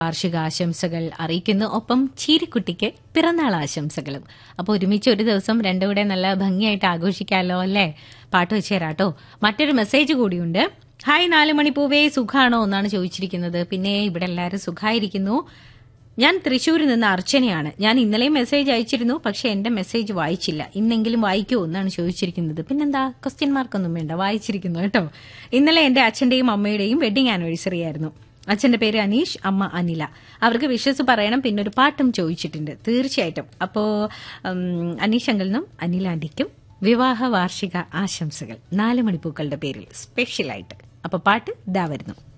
വാർഷിക ആശംസകൾ അറിയിക്കുന്നു ഒപ്പം ചീരിക്കുട്ടിക്ക് പിറന്നാൾ ആശംസകളും അപ്പോൾ ഒരുമിച്ച് ഒരു ദിവസം രണ്ടും കൂടെ നല്ല ഭംഗിയായിട്ട് ആഘോഷിക്കാമല്ലോ അല്ലേ പാട്ട് വെച്ച് തരാട്ടോ മറ്റൊരു മെസ്സേജ് കൂടിയുണ്ട് ഹായ് നാല് മണി പൂവേ സുഖാണോ എന്നാണ് ചോദിച്ചിരിക്കുന്നത് പിന്നെ ഇവിടെ എല്ലാവരും സുഖമായിരിക്കുന്നു ഞാൻ തൃശ്ശൂരിൽ നിന്ന് അർച്ചനയാണ് ഞാൻ ഇന്നലെയും മെസ്സേജ് അയച്ചിരുന്നു പക്ഷെ എന്റെ മെസ്സേജ് വായിച്ചില്ല ഇന്നെങ്കിലും വായിക്കുമോ എന്നാണ് ചോദിച്ചിരിക്കുന്നത് പിന്നെന്താ ക്വസ്റ്റ്യൻ മാർക്കൊന്നും വേണ്ട വായിച്ചിരിക്കുന്നു കേട്ടോ ഇന്നലെ എന്റെ അച്ഛന്റെയും അമ്മയുടെയും വെഡിങ് ആനിവേഴ്സറി ആയിരുന്നു അച്ഛന്റെ പേര് അനീഷ് അമ്മ അനില അവർക്ക് വിശ്വസ് പറയണം പിന്നെ ഒരു പാട്ടും ചോദിച്ചിട്ടുണ്ട് തീർച്ചയായിട്ടും അപ്പോ ഉം, അനീഷ് അങ്കിളിനും അനില ആന്റിക്കും വിവാഹ വാർഷിക ആശംസകൾ നാല് മണിപ്പൂക്കളുടെ പേരിൽ സ്പെഷ്യലായിട്ട് അപ്പൊ പാട്ട് ഇതാ വരുന്നു